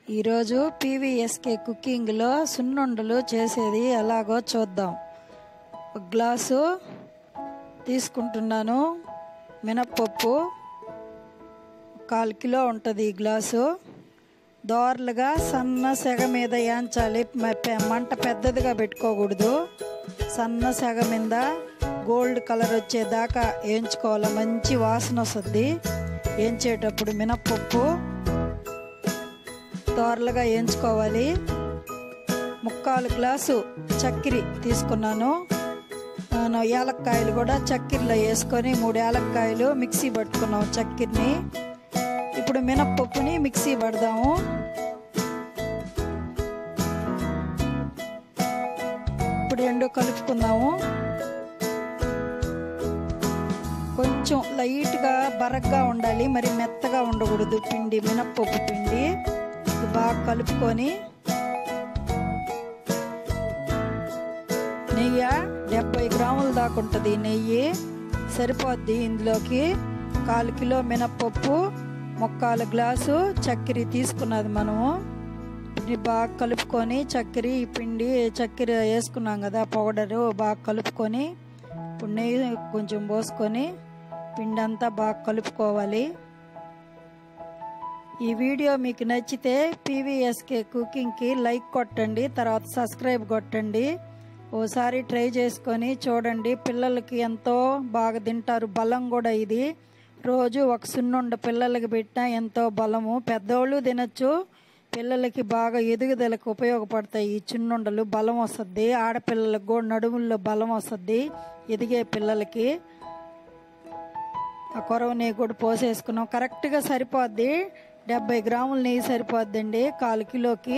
ఈరోజు పీవీఎస్కే కుకింగ్లో సున్నుండలు చేసేది ఎలాగో చూద్దాం ఒక గ్లాసు తీసుకుంటున్నాను మినప్పప్పు కాలు కిలో ఉంటుంది ఈ గ్లాసు దోరలుగా సన్న సెగ మీద ఏంచాలి మ- పె- మంట పెద్దదిగా పెట్టుకోకూడదు సన్న సెగ మీద గోల్డ్ కలర్ వచ్చేదాకా వేయించుకోవాలి మంచి వాసన వస్తుంది వేయించేటప్పుడు మినప్పప్పు దోరలుగా వేయించుకోవాలి ముక్కాలు గ్లాసు చక్కెర తీసుకున్నాను నేను యాలక్కాయలు కూడా చక్కెరలో వేసుకొని మూడు యాలక్కాయలు మిక్సీ పట్టుకున్నాం చక్కెరని ఇప్పుడు మినప్పప్పుని మిక్సీ పడదాము ఇప్పుడు రెండు కలుపుకుందాము కొంచెం లైట్గా బరగ్గా ఉండాలి మరి మెత్తగా ఉండకూడదు పిండి మినప్పప్పు పిండి ఇది బాగా కలుపుకొని నెయ్యి డెబ్బై గ్రాముల దాకా ఉంటుంది నెయ్యి సరిపోద్ది ఇందులోకి కాలు కిలో మినప్పప్పు ముక్కాలు గ్లాసు చక్కెర తీసుకున్నది మనము ఇది బాగా కలుపుకొని చక్కెర ఈ పిండి చక్కెర వేసుకున్నాం కదా పౌడరు బాగా కలుపుకొని ఇప్పుడు నెయ్యి కొంచెం పోసుకొని పిండి అంతా బాగా కలుపుకోవాలి ఈ వీడియో మీకు నచ్చితే పీవీఎస్కే కుకింగ్కి లైక్ కొట్టండి తర్వాత సబ్స్క్రైబ్ కొట్టండి ఓసారి ట్రై చేసుకొని చూడండి పిల్లలకి ఎంతో బాగా తింటారు బలం కూడా ఇది రోజు ఒక సున్నుండ పిల్లలకి పెట్టినా ఎంతో బలము పెద్దోళ్ళు తినచ్చు పిల్లలకి బాగా ఎదుగుదలకు ఉపయోగపడతాయి ఈ చిన్నుండలు బలం వస్తుంది ఆడపిల్లలకు కూడా నడుముల్లో బలం వస్తుంది ఎదిగే పిల్లలకి ఆ కొరవ నెయ్యి కూడా పోసేసుకున్నాం కరెక్ట్గా సరిపోద్ది డెబ్బై గ్రాముల నెయ్యి సరిపోద్దండి కాలు కిలోకి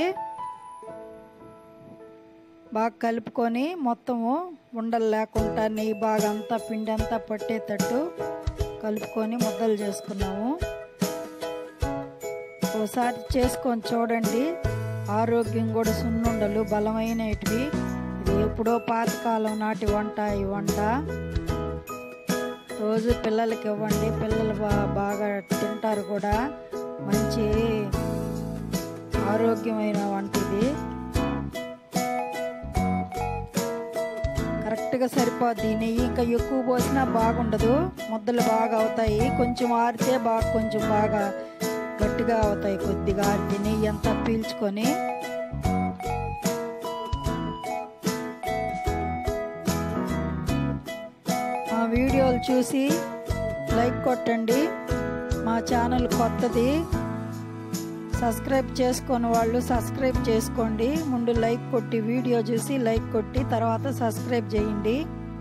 బాగా కలుపుకొని మొత్తము ఉండలు లేకుండా నెయ్యి బాగా అంతా పిండి అంతా పట్టేటట్టు కలుపుకొని ముద్దలు చేసుకున్నాము ఒకసారి చేసుకొని చూడండి ఆరోగ్యం కూడా సున్నుండలు బలమైనటివి ఇది ఎప్పుడో పాతకాలం నాటి వంట ఈ వంట రోజు పిల్లలకి ఇవ్వండి పిల్లలు బా బాగా తింటారు కూడా మంచి ఆరోగ్యమైన వంట ఇది కరెక్ట్గా సరిపోద్ది ఈ నెయ్యి ఇంకా ఎక్కువ పోసినా బాగుండదు ముద్దలు బాగా అవుతాయి కొంచెం ఆరితే బాగా కొంచెం బాగా గట్టిగా అవుతాయి కొద్దిగా ఆరితే నెయ్యి అంతా పీల్చుకొని మా వీడియోలు చూసి లైక్ కొట్టండి మా ఛానల్ కొత్తది సబ్స్క్రైబ్ చేసుకొని వాళ్ళు సబ్స్క్రైబ్ చేసుకోండి ముందు లైక్ కొట్టి వీడియో చూసి లైక్ కొట్టి తర్వాత సబ్స్క్రైబ్ చేయండి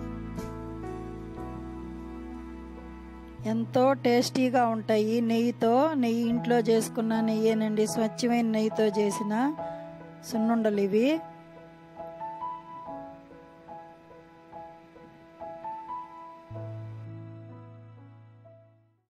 ఎంతో టేస్టీగా ఉంటాయి నెయ్యితో నెయ్యి ఇంట్లో చేసుకున్న నెయ్యేనండి స్వచ్ఛమైన నెయ్యితో చేసిన సున్నుండలు ఇవి